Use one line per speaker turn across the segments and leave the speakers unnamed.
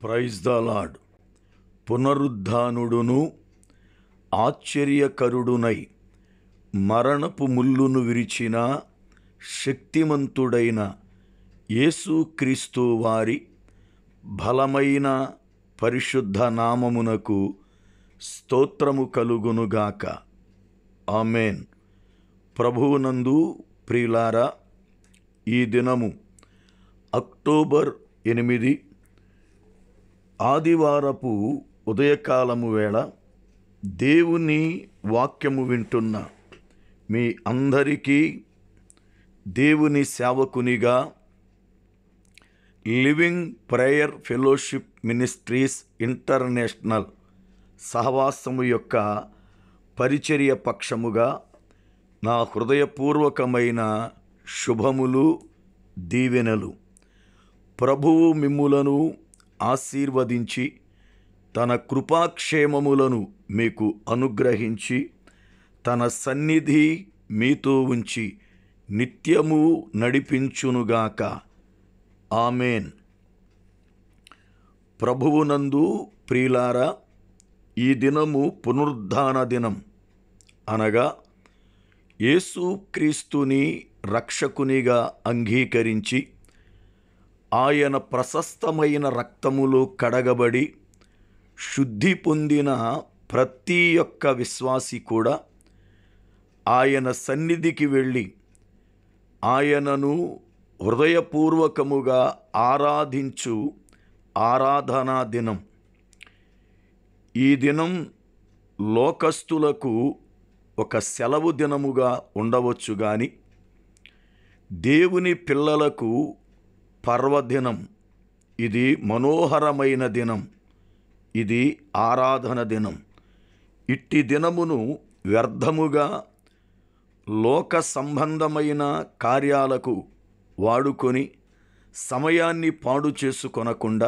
praise the lord పునరుద్ధానుడును ఆశ్చర్యకరుడునై మరణపు ముల్లును విరిచిన శక్తిమంతుడైన యేసుక్రీస్తు వారి బలమైన పరిశుద్ధ నామమునకు స్తోత్రము కలుగునుగాక ఆమెన్ ప్రభువునందు ప్రియులారా ఈ దినము అక్టోబర్ ఎనిమిది ఆదివారపు ఉదయకాలము వేళ దేవుని వాక్యము వింటున్న మీ అందరికీ దేవుని సేవకునిగా living prayer fellowship ministries international సహవాసము యొక్క పరిచర్య పక్షముగా నా హృదయపూర్వకమైన శుభములు దీవెనలు ప్రభువు మిమ్ములను ఆశీర్వదించి తన కృపాక్షేమములను మీకు అనుగ్రహించి తన సన్నిధి మీతో ఉంచి నిత్యము నడిపించునుగాక ఆమెన్ ప్రభువునందు ప్రియులారా ఈ దినము పునరుద్ధాన దినం అనగా యేసుక్రీస్తుని రక్షకునిగా అంగీకరించి ఆయన ప్రశస్తమైన రక్తములో కడగబడి శుద్ధి పొందిన ప్రతి ఒక్క విశ్వాసి కూడా ఆయన సన్నిధికి వెళ్ళి ఆయనను హృదయపూర్వకముగా ఆరాధించు ఆరాధనా దినం ఈ దినం లోకస్తులకు ఒక సెలవు దినముగా ఉండవచ్చు కానీ దేవుని పిల్లలకు పర్వదినం ఇది మనోహరమైన దినం ఇది ఆరాధన దినం ఇట్టి దినమును వ్యర్థముగా లోక సంబంధమైన కార్యాలకు వాడుకొని సమయాన్ని పాడు చేసుకొనకుండా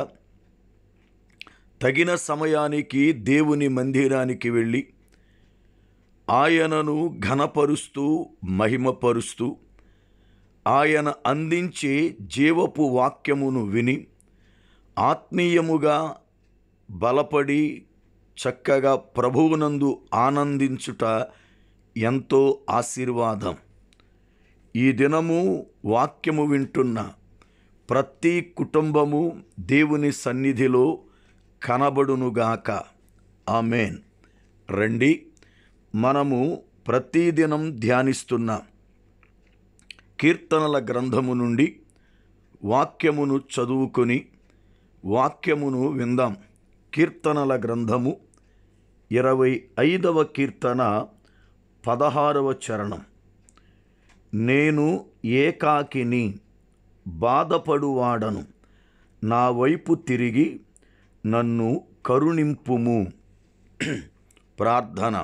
తగిన సమయానికి దేవుని మందిరానికి వెళ్ళి ఆయనను ఘనపరుస్తూ మహిమపరుస్తూ ఆయన అందించే జీవపు వాక్యమును విని ఆత్మీయముగా బలపడి చక్కగా ప్రభువునందు ఆనందించుట ఎంతో ఆశీర్వాదం ఈ దినము వాక్యము వింటున్న ప్రతి కుటుంబము దేవుని సన్నిధిలో కనబడునుగాక ఆమెన్ రండి మనము ప్రతిదినం ధ్యానిస్తున్న కీర్తనల గ్రంథము నుండి వాక్యమును చదువుకొని వాక్యమును విందాం కీర్తనల గ్రంథము ఇరవై ఐదవ కీర్తన పదహారవ చరణం నేను ఏకాకిని బాధపడువాడను నా వైపు తిరిగి నన్ను కరుణింపుము ప్రార్థన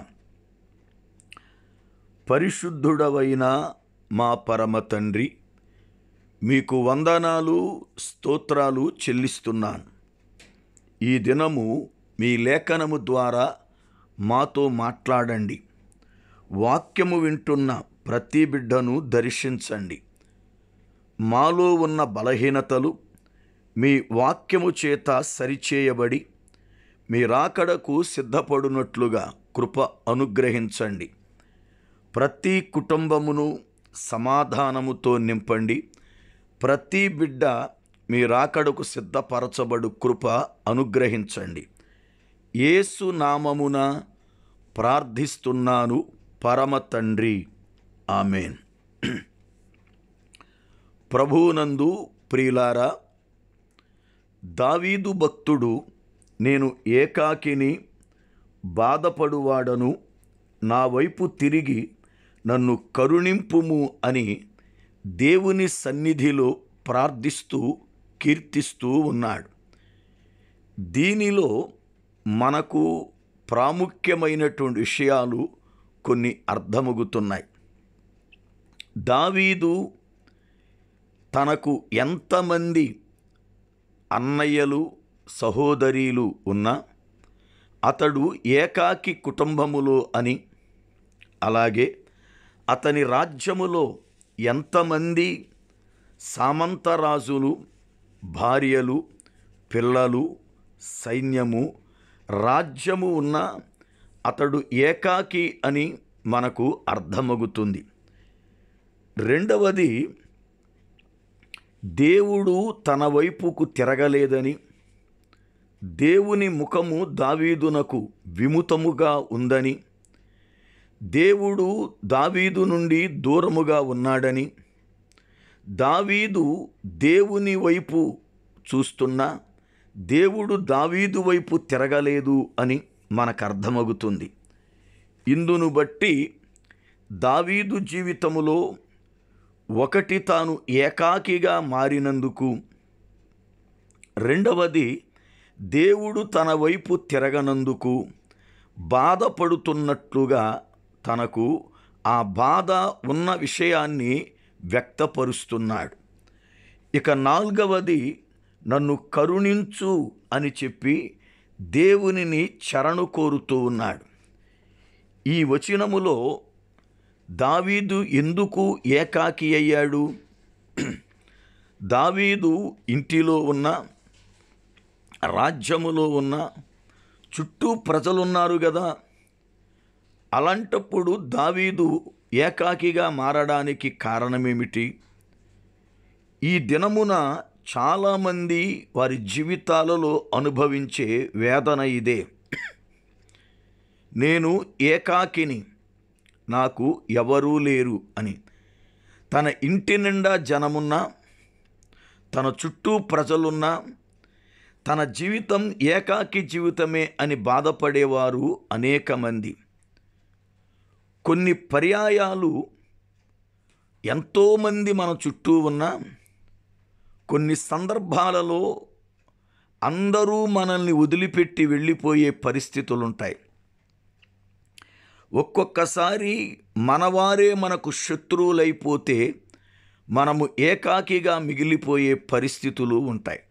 పరిశుద్ధుడవైన మా పరమ తండ్రి మీకు వందనాలు స్తోత్రాలు చెల్లిస్తున్నాను ఈ దినము మీ లేఖనము ద్వారా మాతో మాట్లాడండి వాక్యము వింటున్న ప్రతి బిడ్డను దర్శించండి మాలో ఉన్న బలహీనతలు మీ వాక్యము చేత సరిచేయబడి మీ రాకడకు సిద్ధపడునట్లుగా కృప అనుగ్రహించండి ప్రతి కుటుంబమును సమాధానముతో నింపండి ప్రతి బిడ్డ మీ రాకడకు సిద్ధపరచబడు కృప అనుగ్రహించండి యేసు నామమున ప్రార్థిస్తున్నాను పరమ తండ్రి ఆమెన్ ప్రభువునందు ప్రియులారా దావీదు భక్తుడు నేను ఏకాకిని బాధపడువాడను నా వైపు తిరిగి నన్ను కరుణింపుము అని దేవుని సన్నిధిలో ప్రార్థిస్తూ కీర్తిస్తూ ఉన్నాడు దీనిలో మనకు ప్రాముఖ్యమైనటువంటి విషయాలు కొన్ని అర్థమగుతున్నాయి దావీదు తనకు ఎంతమంది అన్నయ్యలు సహోదరీలు ఉన్నా అతడు ఏకాకి కుటుంబములో అని అలాగే అతని రాజ్యములో ఎంతమంది సామంతరాజులు భార్యలు పిల్లలు సైన్యము రాజ్యము ఉన్న అతడు ఏకాకి అని మనకు అర్థమగుతుంది రెండవది దేవుడు తన వైపుకు తిరగలేదని దేవుని ముఖము దావీదునకు విముతముగా ఉందని దేవుడు దావీదు నుండి దూరముగా ఉన్నాడని దావీదు దేవుని వైపు చూస్తున్నా దేవుడు దావీదు వైపు తిరగలేదు అని మనకు అర్థమవుతుంది ఇందును బట్టి దావీదు జీవితములో ఒకటి తాను ఏకాకిగా మారినందుకు రెండవది దేవుడు తన వైపు తిరగనందుకు బాధపడుతున్నట్లుగా తనకు ఆ బాధ ఉన్న విషయాన్ని వ్యక్తపరుస్తున్నాడు ఇక నాలుగవది నన్ను కరుణించు అని చెప్పి దేవునిని చరణు కోరుతూ ఉన్నాడు ఈ వచనములో దావీదు ఎందుకు ఏకాకి అయ్యాడు దావీదు ఇంటిలో ఉన్న రాజ్యములో ఉన్న చుట్టూ ప్రజలున్నారు కదా అలాంటప్పుడు దావీదు ఏకాకిగా మారడానికి కారణమేమిటి ఈ దినమున చాలామంది వారి జీవితాలలో అనుభవించే వేదన ఇదే నేను ఏకాకిని నాకు ఎవరూ లేరు అని తన ఇంటి నిండా జనమున్నా తన చుట్టూ ప్రజలున్నా తన జీవితం ఏకాకి జీవితమే అని బాధపడేవారు అనేక మంది కొన్ని పర్యాయాలు ఎంతోమంది మన చుట్టూ ఉన్నా కొన్ని సందర్భాలలో అందరూ మనల్ని వదిలిపెట్టి వెళ్ళిపోయే పరిస్థితులు ఉంటాయి ఒక్కొక్కసారి మనవారే మనకు శత్రువులైపోతే మనము ఏకాకిగా మిగిలిపోయే పరిస్థితులు ఉంటాయి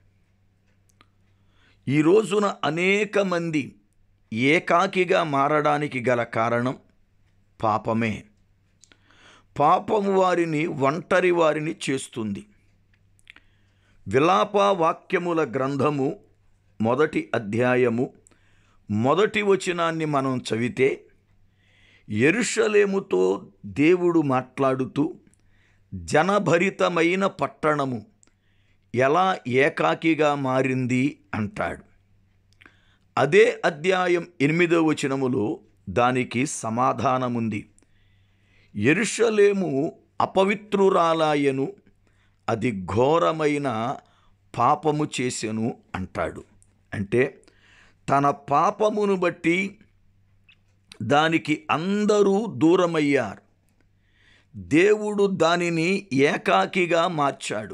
ఈ రోజున అనేక మంది ఏకాకిగా మారడానికి గల కారణం పాపమే పాపము వారిని ఒంటరి వారిని చేస్తుంది విలాప వాక్యముల గ్రంథము మొదటి అధ్యాయము మొదటి వచనాన్ని మనం చదివితే ఎరుషలేముతో దేవుడు మాట్లాడుతూ జనభరితమైన పట్టణము ఎలా ఏకాకిగా మారింది అంటాడు అదే అధ్యాయం ఎనిమిదో వచనములో దానికి సమాధానముంది ఎరుషలేము అపవిత్రురాలాయను అది ఘోరమైన పాపము చేసెను అంటాడు అంటే తన పాపమును బట్టి దానికి అందరూ దూరమయ్యారు దేవుడు దానిని ఏకాకిగా మార్చాడు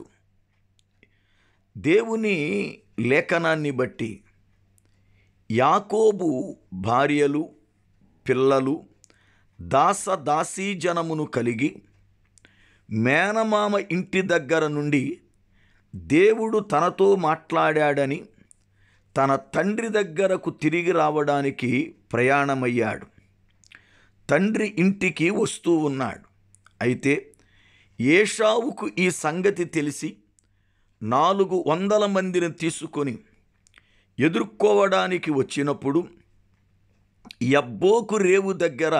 దేవుని లేఖనాన్ని బట్టి యాకోబు భార్యలు పిల్లలు దాస దాసీ జనమును కలిగి మేనమామ ఇంటి దగ్గర నుండి దేవుడు తనతో మాట్లాడాడని తన తండ్రి దగ్గరకు తిరిగి రావడానికి ప్రయాణమయ్యాడు తండ్రి ఇంటికి వస్తూ ఉన్నాడు అయితే ఏషావుకు ఈ సంగతి తెలిసి నాలుగు వందల మందిని తీసుకొని ఎదుర్కోవడానికి వచ్చినప్పుడు యబ్బోకు రేవు దగ్గర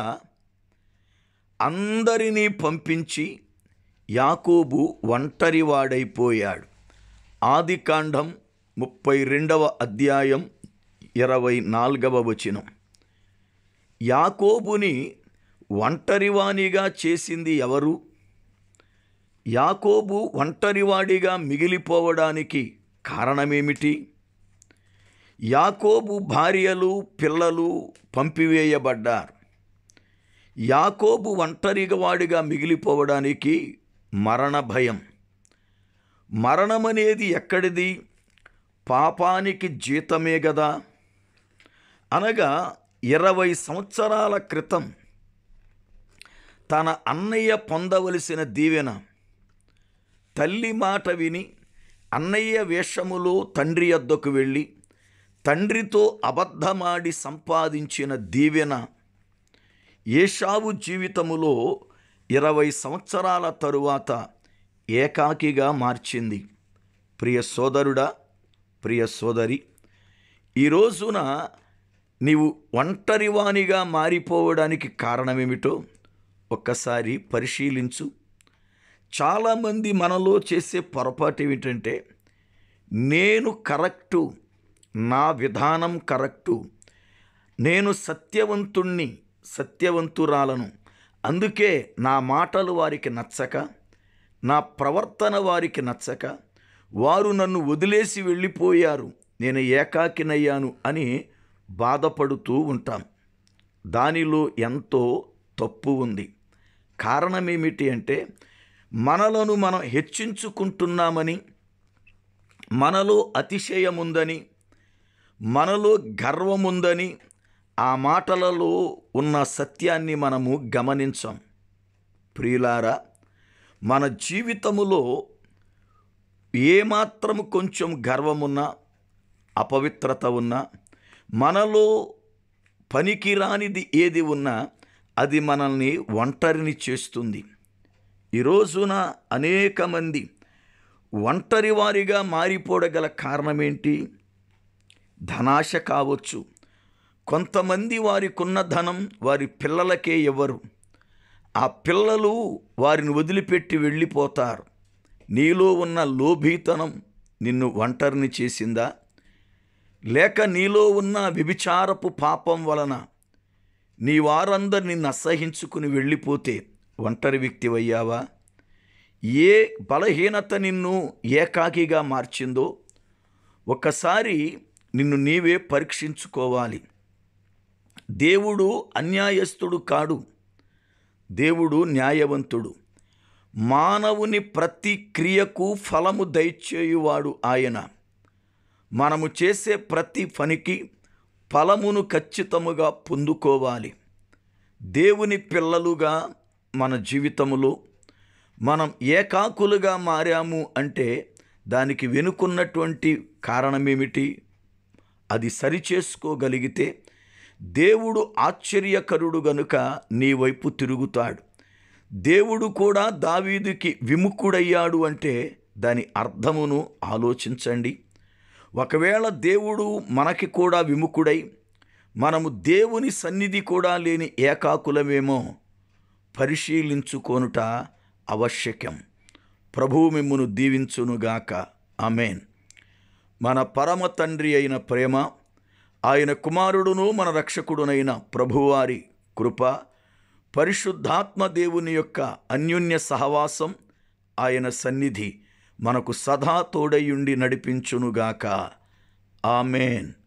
అందరినీ పంపించి యాకోబు ఒంటరివాడైపోయాడు ఆదికాండం ముప్పై రెండవ అధ్యాయం ఇరవై నాలుగవ వచనం యాకోబుని ఒంటరివానిగా చేసింది ఎవరు యాకోబు ఒంటరివాడిగా మిగిలిపోవడానికి కారణమేమిటి యాకోబు భార్యలు పిల్లలు పంపివేయబడ్డారు యాకోబు ఒంటరిగా వాడిగా మిగిలిపోవడానికి మరణ భయం మరణమనేది ఎక్కడిది పాపానికి జీతమే గదా అనగా ఇరవై సంవత్సరాల క్రితం తన అన్నయ్య పొందవలసిన దీవెన తల్లి మాట విని అన్నయ్య వేషములో తండ్రి వద్దకు వెళ్ళి తండ్రితో అబద్ధమాడి సంపాదించిన దీవెన ఏషావు జీవితములో ఇరవై సంవత్సరాల తరువాత ఏకాకిగా మార్చింది ప్రియ సోదరుడా ప్రియ సోదరి ఈ రోజున నీవు ఒంటరివానిగా మారిపోవడానికి కారణమేమిటో ఒక్కసారి పరిశీలించు చాలామంది మనలో చేసే పొరపాటు ఏమిటంటే నేను కరెక్టు నా విధానం కరెక్టు నేను సత్యవంతుణ్ణి సత్యవంతురాలను అందుకే నా మాటలు వారికి నచ్చక నా ప్రవర్తన వారికి నచ్చక వారు నన్ను వదిలేసి వెళ్ళిపోయారు నేను ఏకాకినయ్యాను అని బాధపడుతూ ఉంటాం దానిలో ఎంతో తప్పు ఉంది కారణమేమిటి అంటే మనలను మనం హెచ్చించుకుంటున్నామని మనలో అతిశయముందని మనలో గర్వముందని ఆ మాటలలో ఉన్న సత్యాన్ని మనము గమనించాం ప్రియులారా మన జీవితములో ఏమాత్రము కొంచెం గర్వమున్నా అపవిత్రత ఉన్నా మనలో పనికిరానిది ఏది ఉన్నా అది మనల్ని ఒంటరిని చేస్తుంది ఈ రోజున అనేక మంది ఒంటరి వారిగా మారిపోవగల కారణమేంటి ధనాశ కావచ్చు కొంతమంది వారికున్న ధనం వారి పిల్లలకే ఇవ్వరు ఆ పిల్లలు వారిని వదిలిపెట్టి వెళ్ళిపోతారు నీలో ఉన్న లోభీతనం నిన్ను ఒంటరిని చేసిందా లేక నీలో ఉన్న వ్యభిచారపు పాపం వలన నీ వారందరు నిన్ను అసహించుకుని వెళ్ళిపోతే ఒంటరి వ్యక్తివయ్యావా ఏ బలహీనత నిన్ను ఏకాకిగా మార్చిందో ఒకసారి నిన్ను నీవే పరీక్షించుకోవాలి దేవుడు అన్యాయస్తుడు కాడు దేవుడు న్యాయవంతుడు మానవుని ప్రతి క్రియకు ఫలము దయచేయువాడు ఆయన మనము చేసే ప్రతి పనికి ఫలమును ఖచ్చితముగా పొందుకోవాలి దేవుని పిల్లలుగా మన జీవితములో మనం ఏకాకులుగా మారాము అంటే దానికి వెనుకున్నటువంటి కారణమేమిటి అది సరిచేసుకోగలిగితే దేవుడు ఆశ్చర్యకరుడు గనుక నీ వైపు తిరుగుతాడు దేవుడు కూడా దావీదుకి విముఖుడయ్యాడు అంటే దాని అర్థమును ఆలోచించండి ఒకవేళ దేవుడు మనకి కూడా విముఖుడై మనము దేవుని సన్నిధి కూడా లేని ఏకాకులమేమో పరిశీలించుకొనుట ఆవశ్యకం ప్రభువు మిమ్మును దీవించునుగాక అమేన్ మన పరమ తండ్రి అయిన ప్రేమ ఆయన కుమారుడును మన రక్షకుడునైన ప్రభువారి కృప పరిశుద్ధాత్మ దేవుని యొక్క అన్యోన్య సహవాసం ఆయన సన్నిధి మనకు సదా తోడయుండి నడిపించునుగాక ఆమెన్